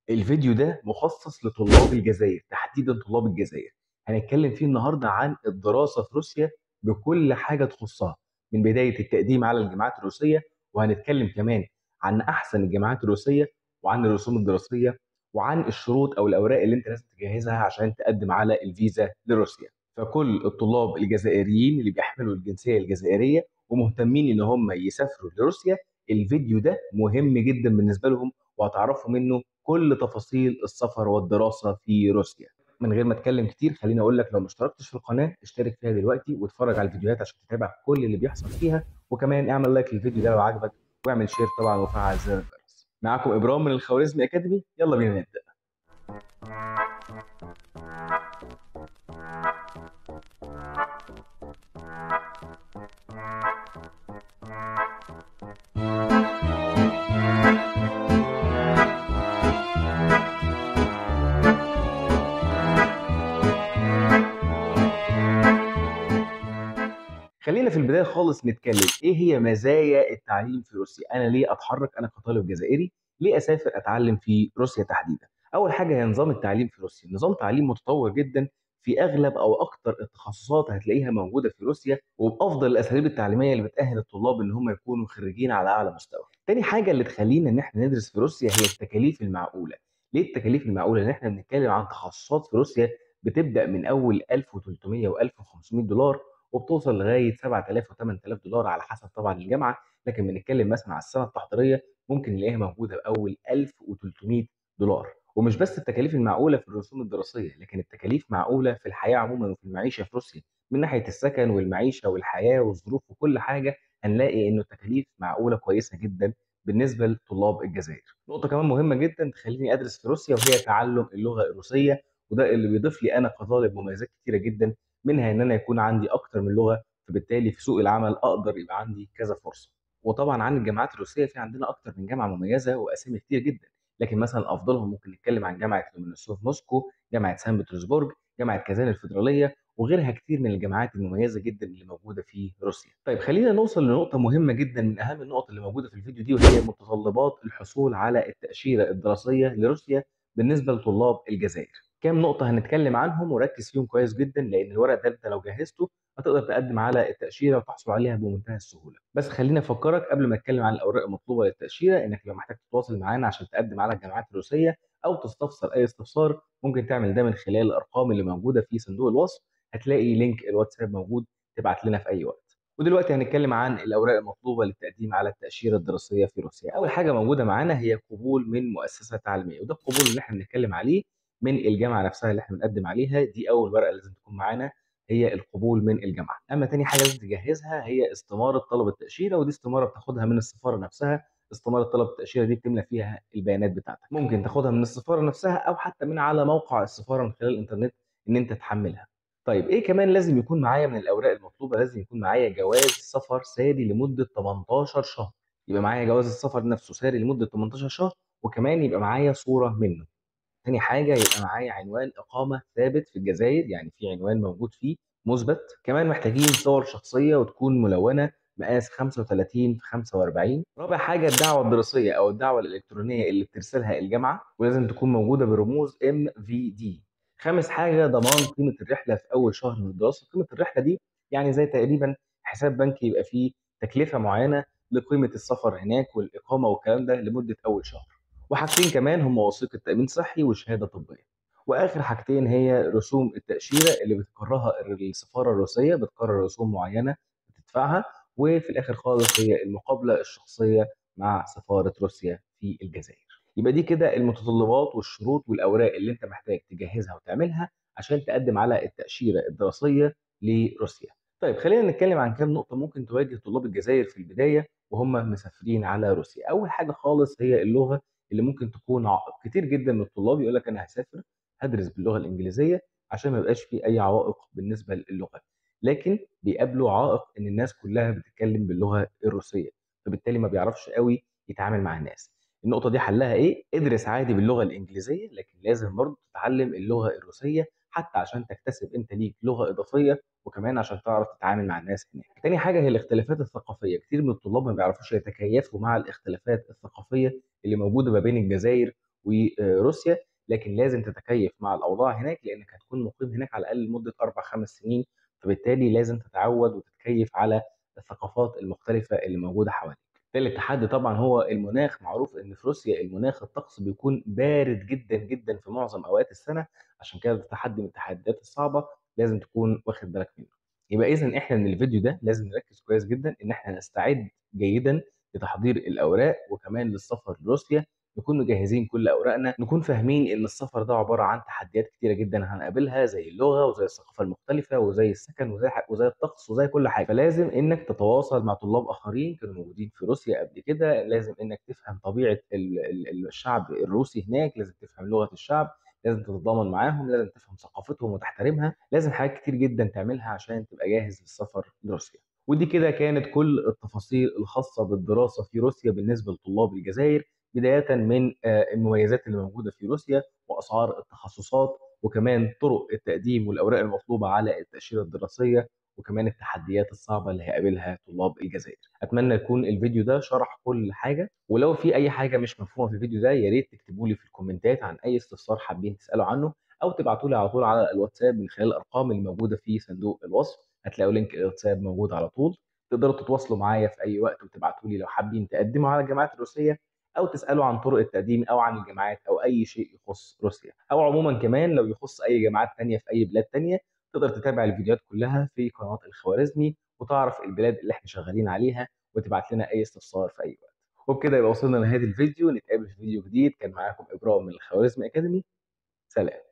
الفيديو ده مخصص لطلاب الجزائر تحديدا طلاب الجزائر هنتكلم فيه النهارده عن الدراسه في روسيا بكل حاجه تخصها من بدايه التقديم على الجامعات الروسيه وهنتكلم كمان عن احسن الجامعات الروسيه وعن الرسوم الدراسيه وعن الشروط او الاوراق اللي انت لازم تجهزها عشان تقدم على الفيزا لروسيا فكل الطلاب الجزائريين اللي بيحملوا الجنسيه الجزائريه ومهتمين ان هم يسافروا لروسيا الفيديو ده مهم جدا بالنسبه لهم وهتعرفوا منه كل تفاصيل السفر والدراسه في روسيا من غير ما اتكلم كتير خليني اقول لك لو ما اشتركتش في القناه اشترك فيها دلوقتي واتفرج على الفيديوهات عشان تتابع كل اللي بيحصل فيها وكمان اعمل لايك للفيديو ده لو عجبك واعمل شير طبعا وفعل زر الجرس معاكم ابراهيم من الخوارزمي اكاديمي يلا بينا نبدا خلينا في البدايه خالص نتكلم ايه هي مزايا التعليم في روسيا انا ليه اتحرك انا كطالب جزائري ليه اسافر اتعلم في روسيا تحديدا اول حاجه هي نظام التعليم في روسيا نظام تعليم متطور جدا في اغلب او اكتر التخصصات هتلاقيها موجوده في روسيا وبافضل الاساليب التعليميه اللي بتاهل الطلاب ان هم يكونوا خريجين على اعلى مستوى تاني حاجه اللي تخلينا ان احنا ندرس في روسيا هي التكاليف المعقوله ليه التكاليف المعقوله ان احنا بنتكلم عن تخصصات في روسيا بتبدا من اول 1300 و1500 دولار وبتوصل لغايه 7000 و8000 دولار على حسب طبعا الجامعه لكن بنتكلم مثلا على السنه التحضيريه ممكن نلاقيها موجوده باول 1300 دولار ومش بس التكاليف المعقوله في الرسوم الدراسيه لكن التكاليف معقوله في الحياه عموما وفي المعيشه في روسيا من ناحيه السكن والمعيشه والحياه والظروف وكل حاجه هنلاقي انه التكاليف معقوله كويسه جدا بالنسبه لطلاب الجزائر. نقطه كمان مهمه جدا تخليني ادرس في روسيا وهي تعلم اللغه الروسيه وده اللي بيضيف لي انا كطالب مميزات كتيره جدا منها ان انا يكون عندي اكتر من لغه فبالتالي في سوق العمل اقدر يبقى عندي كذا فرصه وطبعا عن الجامعات الروسيه في عندنا اكتر من جامعه مميزه واسامي كتير جدا لكن مثلا افضلهم ممكن نتكلم عن جامعه لومونوسوف موسكو جامعه سان بطرسبورغ جامعه كازان الفيدراليه وغيرها كتير من الجامعات المميزه جدا اللي موجوده في روسيا طيب خلينا نوصل لنقطه مهمه جدا من اهم النقط اللي موجوده في الفيديو دي وهي متطلبات الحصول على التاشيره الدراسيه لروسيا بالنسبه لطلاب الجزائر كام نقطة هنتكلم عنهم وركز فيهم كويس جدا لأن الورق ده أنت لو جهزته هتقدر تقدم على التأشيرة وتحصل عليها بمنتهى السهولة. بس خليني أفكرك قبل ما أتكلم عن الأوراق المطلوبة للتأشيرة إنك لو محتاج تتواصل معانا عشان تقدم على الجامعات الروسية أو تستفسر أي استفسار ممكن تعمل ده من خلال الأرقام اللي موجودة في صندوق الوصف هتلاقي لينك الواتساب موجود تبعت لنا في أي وقت. ودلوقتي هنتكلم عن الأوراق المطلوبة للتقديم على التأشيرة الدراسية في روسيا. أول حاجة موجودة معانا هي قبول من مؤسسة تعليمية وده القبول اللي احنا بنتكلم عليه من الجامعه نفسها اللي احنا بنقدم عليها دي اول ورقه لازم تكون معانا هي القبول من الجامعه اما تاني حاجه لازم تجهزها هي استماره طلب التاشيره ودي استماره بتاخدها من السفاره نفسها استماره طلب التاشيره دي بتملى فيها البيانات بتاعتك ممكن تاخدها من السفاره نفسها او حتى من على موقع السفاره من خلال الانترنت ان انت تحملها طيب ايه كمان لازم يكون معايا من الاوراق المطلوبه لازم يكون معايا جواز سفر ساري لمده 18 شهر يبقى معايا جواز السفر نفسه ساري لمده 18 شهر وكمان يبقى معايا صوره منه تاني حاجة يبقى معايا عنوان إقامة ثابت في الجزائر يعني في عنوان موجود فيه مثبت كمان محتاجين صور شخصية وتكون ملونة مقاس 35 في 45 رابع حاجة الدعوة الدراسية أو الدعوة الإلكترونية اللي بترسلها الجامعة ولازم تكون موجودة برموز MVD خامس حاجة ضمان قيمة الرحلة في أول شهر من الدراسة قيمة الرحلة دي يعني زي تقريبا حساب بنكي يبقى فيه تكلفة معينة لقيمة السفر هناك والإقامة والكلام ده لمدة أول شهر وحاجتين كمان هم وثيقه تامين صحي وشهاده طبيه واخر حاجتين هي رسوم التاشيره اللي بتقررها السفاره الروسيه بتقرر رسوم معينه بتدفعها وفي الاخر خالص هي المقابله الشخصيه مع سفاره روسيا في الجزائر يبقى دي كده المتطلبات والشروط والاوراق اللي انت محتاج تجهزها وتعملها عشان تقدم على التاشيره الدراسيه لروسيا طيب خلينا نتكلم عن كام نقطه ممكن تواجه طلاب الجزائر في البدايه وهم مسافرين على روسيا اول حاجه خالص هي اللغه اللي ممكن تكون عائق كتير جدا من الطلاب يقول لك انا هسافر هدرس باللغه الانجليزيه عشان ما يبقاش في اي عوائق بالنسبه للغه لكن بيقابلوا عائق ان الناس كلها بتتكلم باللغه الروسيه فبالتالي ما بيعرفش قوي يتعامل مع الناس النقطه دي حلها ايه ادرس عادي باللغه الانجليزيه لكن لازم برضه تتعلم اللغه الروسيه حتى عشان تكتسب انت ليك لغه اضافيه وكمان عشان تعرف تتعامل مع الناس هناك. تاني حاجه هي الاختلافات الثقافيه، كتير من الطلاب ما بيعرفوش يتكيفوا مع الاختلافات الثقافيه اللي موجوده ما بين الجزائر وروسيا لكن لازم تتكيف مع الاوضاع هناك لانك هتكون مقيم هناك على الاقل لمده اربع خمس سنين فبالتالي لازم تتعود وتتكيف على الثقافات المختلفه اللي موجوده حواليك. تالت تحدي طبعا هو المناخ معروف ان في روسيا المناخ الطقس بيكون بارد جدا جدا في معظم اوقات السنه عشان كده ده تحدي من التحديات الصعبه لازم تكون واخد بالك منه. يبقى اذا احنا من الفيديو ده لازم نركز كويس جدا ان احنا نستعد جيدا لتحضير الاوراق وكمان للسفر لروسيا نكون مجهزين كل اوراقنا نكون فاهمين ان السفر ده عباره عن تحديات كتيره جدا هنقابلها زي اللغه وزي الثقافه المختلفه وزي السكن وزي وزي الطقس وزي كل حاجه فلازم انك تتواصل مع طلاب اخرين كانوا موجودين في روسيا قبل كده لازم انك تفهم طبيعه الشعب الروسي هناك لازم تفهم لغه الشعب لازم تتضامن معاهم لازم تفهم ثقافتهم وتحترمها لازم حاجات كتير جدا تعملها عشان تبقى جاهز للسفر لروسيا ودي كده كانت كل التفاصيل الخاصة بالدراسة في روسيا بالنسبة لطلاب الجزائر بداية من المميزات اللي موجودة في روسيا وأسعار التخصصات وكمان طرق التقديم والأوراق المطلوبة على التأشيرة الدراسية وكمان التحديات الصعبة اللي هيقابلها طلاب الجزائر أتمنى يكون الفيديو ده شرح كل حاجة ولو في أي حاجة مش مفهومة في الفيديو ده يا ريت تكتبوا لي في الكومنتات عن أي استفسار حابين تسألوا عنه أو تبعتوا لي على طول على الواتساب من خلال الأرقام اللي موجودة في صندوق الوصف هتلاقوا لينك الواتساب موجود على طول تقدروا تتواصلوا معايا في اي وقت وتبعتوا لي لو حابين تقدموا على الجامعات الروسيه او تسالوا عن طرق التقديم او عن الجامعات او اي شيء يخص روسيا او عموما كمان لو يخص اي جامعات تانية في اي بلاد تانية تقدر تتابع الفيديوهات كلها في قناه الخوارزمي وتعرف البلاد اللي احنا شغالين عليها وتبعت لنا اي استفسار في اي وقت وبكده يبقى وصلنا لنهايه الفيديو نتقابل في فيديو جديد كان معاكم ابراهيم من الخوارزمي اكاديمي سلام